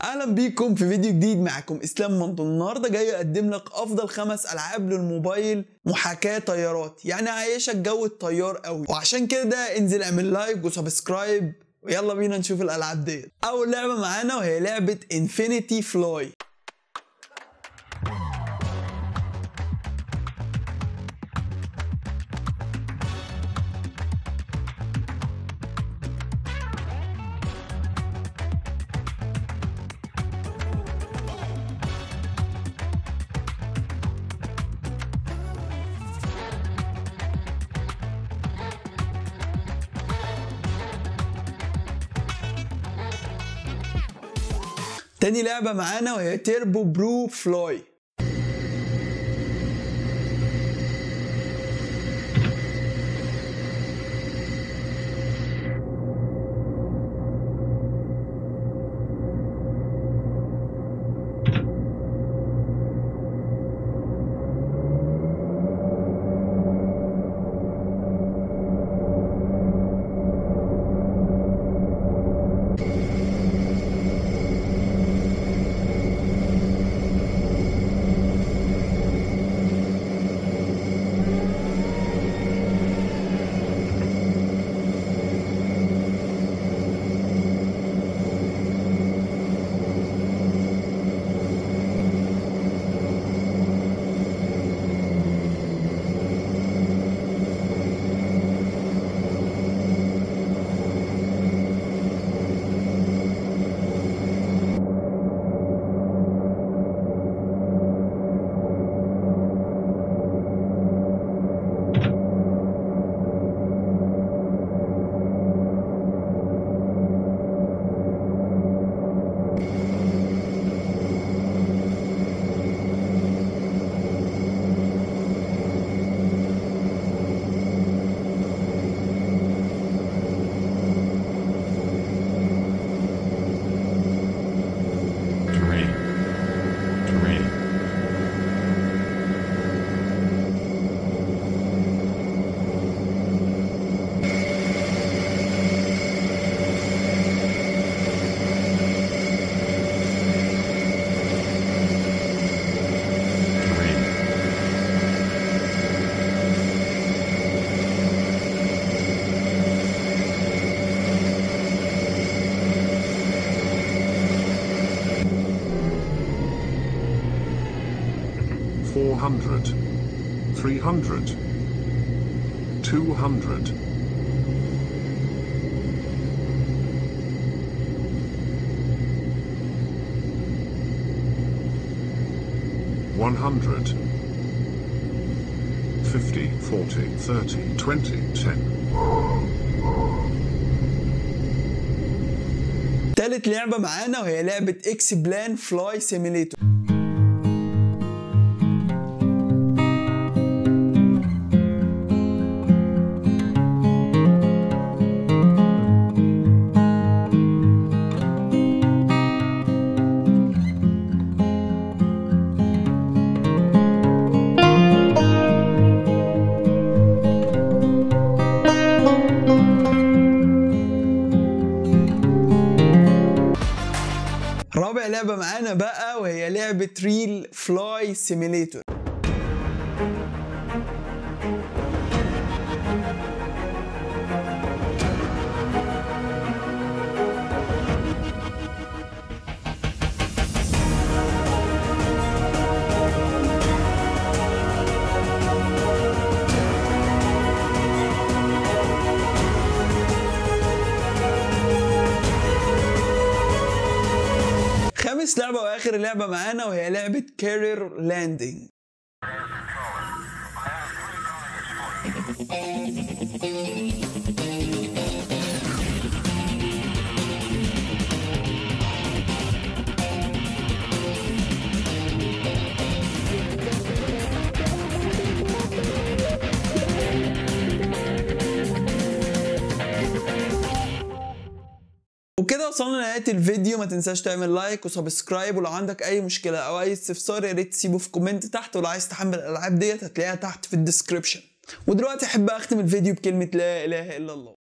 اهلا بيكم في فيديو جديد معكم اسلام منطو النهارده جاي اقدم لك افضل خمس العاب للموبايل محاكاه طيارات يعني عايشك جو الطيار قوي وعشان كده انزل اعمل لايك وسبسكرايب ويلا بينا نشوف الالعاب ديت اول لعبه معانا وهي لعبه انفينيتي فلاي تاني لعبة معانا وهي تيربو برو فلاي Terrain. Terrain. Terrain. Four hundred. Three hundred. Two hundred. One hundred. Fifty, forty, thirty, twenty, ten. تالت لعبة معانا وهي لعبة اكس بلان فلاي سيميليتور رابع لعبة معانا بقى وهي لعبة ريل فلاي سيميليتور خامس لعبة وآخر لعبة معانا وهي لعبة كارير لاندنج وبكده وصلنا لنهايه الفيديو ما تنساش تعمل لايك وسبسكرايب ولو عندك اي مشكله او اي استفسار يا ريت تسيبه في كومنت تحت ولو عايز تحمل الالعاب ديت هتلاقيها تحت في الديسكربشن ودلوقتي احب اختم الفيديو بكلمه لا اله الا الله